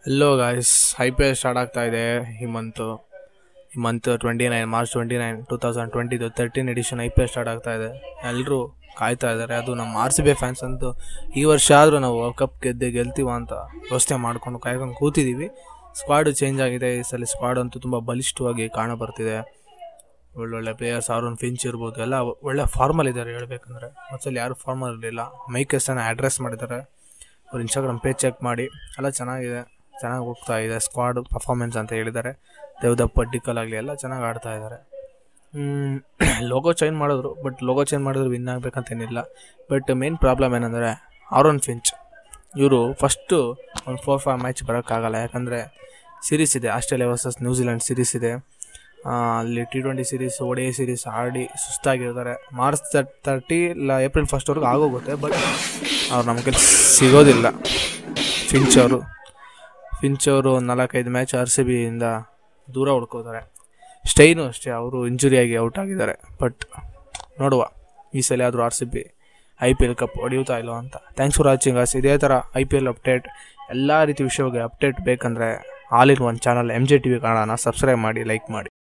yellow guys I P L start ಆಗ್ತಾ ಇದೆ ಈ ಮಂತು ಈ month twenty nine March twenty nine two thousand ಟ್ವೆಂಟಿದು thirteen edition I P L start ಆಗ್ತಾ ಇದೆ ಎಲ್ಲರೂ ಕಾಯ್ತಾ ಇದ್ದಾರೆ ಅದು ನಮ್ಮ ಆರ್ ಸಿ ಬಿ ಫ್ಯಾನ್ಸ್ ಅಂತೂ ಈ ವರ್ಷ ಆದರೂ ನಾವು ವರ್ಲ್ಡ್ ಕಪ್ ಗೆದ್ದೆ ಗೆಲ್ತೀವ ಅಂತ ಯೋಚನೆ ಮಾಡ್ಕೊಂಡು ಕಾಯ್ಕೊಂಡು ಕೂತಿದ್ದೀವಿ ಸ್ಕ್ವಾಡು ಚೇಂಜ್ ಆಗಿದೆ ಈ ಸಲ ಸ್ಕ್ವಾಡ್ ಅಂತೂ ತುಂಬ ಬಲಿಷ್ಠವಾಗಿ ಕಾಣ ಬರ್ತಿದೆ ಒಳ್ಳೊಳ್ಳೆ ಪ್ಲೇಯರ್ಸ್ ಆರೋನ್ ಫಿಂಚ್ ಇರ್ಬೋದು ಎಲ್ಲ ಒಳ್ಳೆ ಫಾರ್ಮಲ್ ಇದ್ದಾರೆ ಹೇಳ್ಬೇಕಂದ್ರೆ ಒಂದ್ಸಲ ಯಾರು ಫಾರ್ಮಲ್ ಇರಲಿಲ್ಲ ಮೈಕೆಸ್ಟನ್ನ ಅಡ್ರೆಸ್ ಮಾಡಿದ್ದಾರೆ ಅವ್ರು ಇನ್ಸ್ಟಾಗ್ರಾಮ್ ಪೇಜ್ ಚೆಕ್ ಮಾಡಿ ಎಲ್ಲ ಚೆನ್ನಾಗಿದೆ ಚೆನ್ನಾಗಿ ಹೋಗ್ತಾ ಇದೆ ಸ್ಕ್ವಾಡ್ ಪರ್ಫಾರ್ಮೆನ್ಸ್ ಅಂತ ಹೇಳಿದ್ದಾರೆ ದೇವದಪ್ಪ ಪಟ್ಟಿಕಲ್ ಆಗಲಿ ಎಲ್ಲ ಚೆನ್ನಾಗಿ ಆಡ್ತಾ ಇದ್ದಾರೆ ಲೋಗೋ ಚೇಂಜ್ ಮಾಡಿದ್ರು ಬಟ್ ಲೋಗೋ ಚೇಂಜ್ ಮಾಡಿದ್ರೆ ವಿನ್ ಆಗಬೇಕಂತೇನಿಲ್ಲ ಬಟ್ ಮೇನ್ ಪ್ರಾಬ್ಲಮ್ ಏನಂದರೆ ಆರೋನ್ ಫಿಂಚ್ ಇವರು ಫಸ್ಟು ಒಂದು ಫೋರ್ ಫೈವ್ ಮ್ಯಾಚ್ ಬರೋಕ್ಕಾಗಲ್ಲ ಯಾಕಂದರೆ ಸೀರೀಸ್ ಇದೆ ಆಸ್ಟ್ರೇಲಿಯಾ ವರ್ಸಸ್ ನ್ಯೂಜಿಲೆಂಡ್ ಸೀರೀಸ್ ಇದೆ ಆ, ಅಲ್ಲಿ T twenty series O D I series ಆಡಿ ಸುಸ್ತಾಗಿರ್ತಾರೆ ಮಾರ್ಚ್ ತರ್ಟಿ ಇಲ್ಲ ಏಪ್ರಿಲ್ ಫಸ್ಟ್ವರೆಗೂ ಆಗೋಗುತ್ತೆ ಬಟ್ ಅವ್ರು ನಮ್ಮ ಕೈಲಿ ಸಿಗೋದಿಲ್ಲ ಫಿಂಚ್ ಅವರು ಫಿಂಚ್ ಅವರು ಒಂದು ನಾಲ್ಕೈದು ಮ್ಯಾಚ್ ಆರ್ ಸಿ ಬಿಯಿಂದ ದೂರ ಉಳ್ಕೋತಾರೆ ಸ್ಟೈನು ಅಷ್ಟೇ ಅವರು ಇಂಜುರಿಯಾಗಿ ಔಟ್ ಆಗಿದ್ದಾರೆ ಬಟ್ ನೋಡುವ ಈ ಸಲ ಆದರೂ R C B I P L cup ಹೊಡೆಯುತ್ತಾ ಇಲ್ಲೋ ಅಂತ ಥ್ಯಾಂಕ್ಸ್ ಫಾರ್ ವಾಚಿಂಗ್ ಅಸ್ ಇದೇ ಥರ ಐ ಪಿ ಎಲ್ ಅಪ್ಡೇಟ್ ಎಲ್ಲ ರೀತಿ ವಿಷಯವಾಗಿ ಅಪ್ಡೇಟ್ ಬೇಕಂದರೆ all in one channel M J T V ಕನ್ನಡನ ಸಬ್ಸ್ಕ್ರೈಬ್ ಮಾಡಿ ಲೈಕ್ ಮಾಡಿ